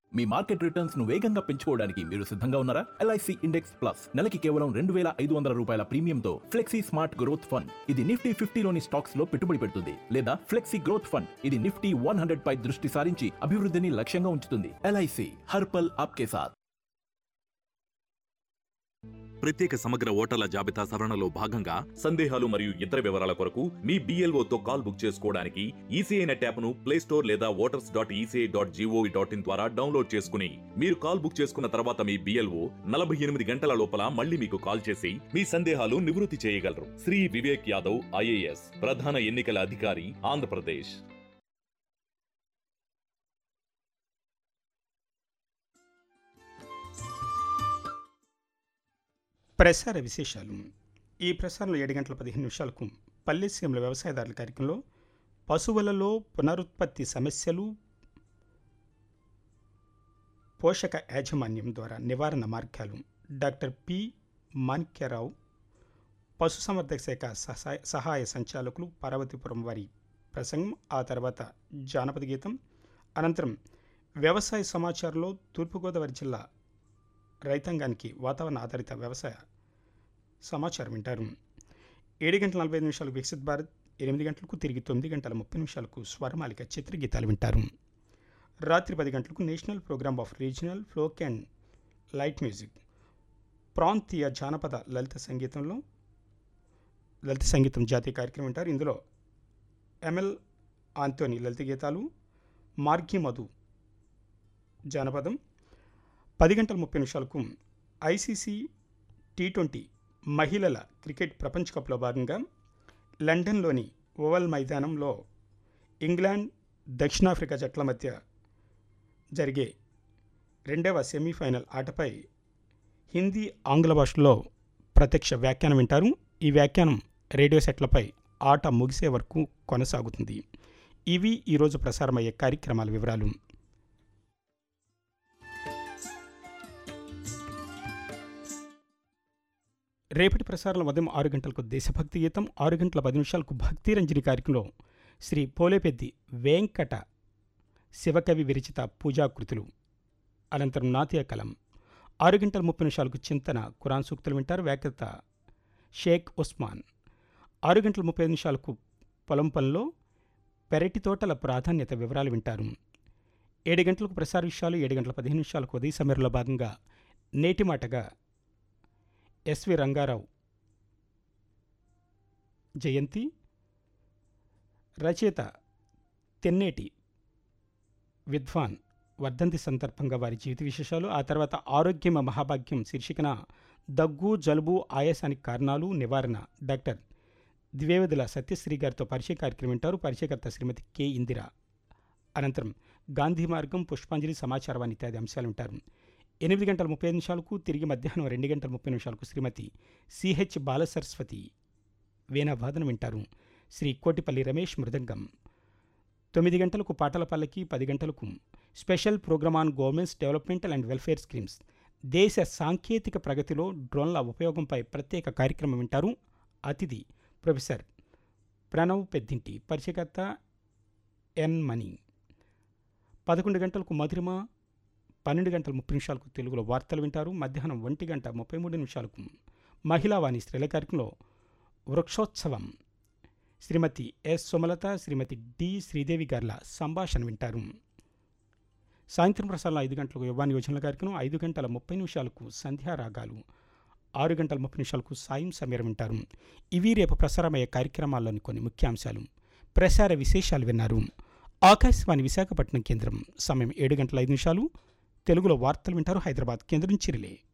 మీ market returns ను వేగంగా పెంచుకోవడానికి మీరు సిద్ధంగా ఉన్నారా ఎల్ఐసి ఇండెక్స్ ప్లస్ నెలకి కేవలం రెండు వేల ఐదు వందల రూపాయల ప్రీమియంతో ఫ్లెక్సీ స్మార్ట్ గ్రోత్ ఫండ్ ఇది నిఫ్టీ ఫిఫ్టీలోని స్టాక్స్ లో పెట్టుబడి పెడుతుంది లేదా ఫ్లెక్సీ గ్రోత్ ఫండ్ ఇది నిఫ్టీ వన్ హండ్రెడ్ పై దృష్టి సారించి అభివృద్ధిని లక్ష్యంగా ఉంచుతుంది ఎల్ఐసి హర్పల్ ఆప్కే సాథ్ ప్రత్యేక సమగ్ర ఓటర్ల జాబితా సవరణలో భాగంగా సందేహాలు మరియు ఇతర వివరాల కొరకు మీ BLO తో కాల్ బుక్ చేసుకోవడానికి ఈసీఐ నెట్ యాప్ను ప్లే స్టోర్ లేదా voters dot ECI dot GOV dot in ద్వారా డౌన్లోడ్ చేసుకుని మీరు కాల్ బుక్ చేసుకున్న తర్వాత మీ బిఎల్ఓ నలభై ఎనిమిది గంటల లోపల మళ్ళీ మీకు కాల్ చేసి మీ సందేహాలు నివృత్తి చేయగలరు శ్రీ వివేక్ యాదవ్ ఐఏఎస్ ప్రధాన ఎన్నికల అధికారి ఆంధ్రప్రదేశ్ ప్రసార విశేషాలు ఈ ప్రసారంలో ఏడు గంటల పదిహేను నిమిషాలకు పల్లెసీమల వ్యవసాయదారుల కార్యక్రమంలో పశువులలో పునరుత్పత్తి సమస్యలు పోషక యాజమాన్యం ద్వారా నివారణ మార్గాలు డాక్టర్ పి మాణిక్యరావు పశుసంవర్ధక శాఖ సహాయ సహాయ సంచాలకులు పార్వతీపురం వారి ప్రసంగం ఆ తర్వాత జానపద గీతం అనంతరం వ్యవసాయ సమాచారంలో తూర్పుగోదావరి జిల్లా రైతాంగానికి వాతావరణ ఆధారిత వ్యవసాయ సమాచారం వింటారు ఏడు గంటల నలభై ఐదు నిమిషాలకు వికసిత్ భారత్ ఎనిమిది గంటలకు తిరిగి తొమ్మిది గంటల ముప్పై నిమిషాలకు స్వరమాలిక చిత్రగీతాలు వింటారు రాత్రి పది గంటలకు national programme of regional folk and light music ప్రాంతీయ జానపద లలిత సంగీతంలో లలిత సంగీతం జాతీయ కార్యక్రమం వింటారు ఇందులో ఎంఎల్ ఆంతోని లలిత గీతాలు మార్గి మధు జానపదం పది గంటల ముప్పై నిమిషాలకు ఐసీసీ టీ ట్వంటీ మహిళల క్రికెట్ ప్రపంచ కప్లో భాగంగా లండన్లోని ఓవల్ మైదానంలో ఇంగ్లాండ్ దక్షిణాఫ్రికా జట్ల మధ్య జరిగే రెండవ సెమీఫైనల్ ఆటపై హిందీ ఆంగ్ల భాషలో ప్రత్యక్ష వ్యాఖ్యానం వింటారు ఈ వ్యాఖ్యానం రేడియో సెట్లపై ఆట ముగిసే వరకు కొనసాగుతుంది ఇవి ఈరోజు ప్రసారమయ్యే కార్యక్రమాల వివరాలు రేపటి ప్రసారంలో ఉదయం ఆరు గంటలకు దేశభక్తి గీతం ఆరు గంటల పది నిమిషాలకు భక్తి రంజని కార్యక్రమంలో శ్రీ పోలేపెద్ది వెంకట శివకవి విరచిత పూజాకృతులు అనంతరం నాట్య కలం ఆరు గంటల ముప్పై నిమిషాలకు చింతన ఖురాన్ సూక్తులు వింటారు వ్యాఖ్యత షేక్ ఉస్మాన్ ఆరు గంటల ముప్పై ఐదు నిమిషాలకు పొలం పనిలో పెరటి తోటల ప్రాధాన్యత వివరాలు వింటారు ఏడు గంటలకు ప్రసార విషయాలు ఏడు గంటల పదిహేను నిమిషాలకు ఉదయ సమయంలో భాగంగా నేటి మాటగా ఎస్వి రంగారావు జయంతి రచయిత తెన్నేటి విద్వాన్ వర్ధంతి సందర్భంగా వారి జీవిత విశేషాలు ఆ తర్వాత ఆరోగ్యం మహాభాగ్యం శీర్షికన దగ్గు జలుబు ఆయాసానికి కారణాలు నివారణ డాక్టర్ ద్వేవదుల సత్యశ్రీ గారితో పరిచయ కార్యక్రమం వింటారు పరిచయకర్త శ్రీమతి కె ఇందిర అనంతరం గాంధీ మార్గం పుష్పాంజలి సమాచారం ఇత్యాది అంశాలు ఉంటారు ఎనిమిది గంటల ముప్పై ఐదు నిమిషాలకు తిరిగి మధ్యాహ్నం రెండు గంటల ముప్పై నిమిషాలకు శ్రీమతి సిహెచ్ బాలసరస్వతి వీణావాదన వింటారు శ్రీ కోటిపల్లి రమేష్ మృదంగం తొమ్మిది గంటలకు పాటల పల్లకి పది గంటలకు special programme on governments developmental and welfare schemes దేశ సాంకేతిక ప్రగతిలో డ్రోన్ల ఉపయోగంపై ప్రత్యేక కార్యక్రమం వింటారు అతిథి ప్రొఫెసర్ ప్రణవ్ పెద్దింటి పరిచయకర్త ఎన్ మణి పదకొండు గంటలకు మధురిమ పన్నెండు గంటల ముప్పై నిమిషాలకు తెలుగులో వార్తలు వింటారు మధ్యాహ్నం ఒంటి గంట ముప్పై మూడు నిమిషాలకు మహిళావాణి స్త్రీల కార్యక్రమంలో వృక్షోత్సవం శ్రీమతి ఎస్ సుమలత శ్రీమతి డి శ్రీదేవి గార్ల సంభాషణ వింటారు సాయంత్రం ప్రసారంలో ఐదు గంటలకు యువాన్ యోజనల కార్యక్రమం ఐదు గంటల ముప్పై నిమిషాలకు సంధ్యారాగాలు ఆరు గంటల ముప్పై నిమిషాలకు సాయం సమీరం వింటారు ఇవి రేపు ప్రసారమయ్యే కార్యక్రమాల్లోని కొన్ని ముఖ్యాంశాలు ప్రసార విశేషాలు విన్నారు ఆకాశవాణి విశాఖపట్నం కేంద్రం సమయం ఏడు గంటల ఐదు నిమిషాలు తెలుగులో వార్తలు వింటారు హైదరాబాద్ కేంద్రం చిరిలే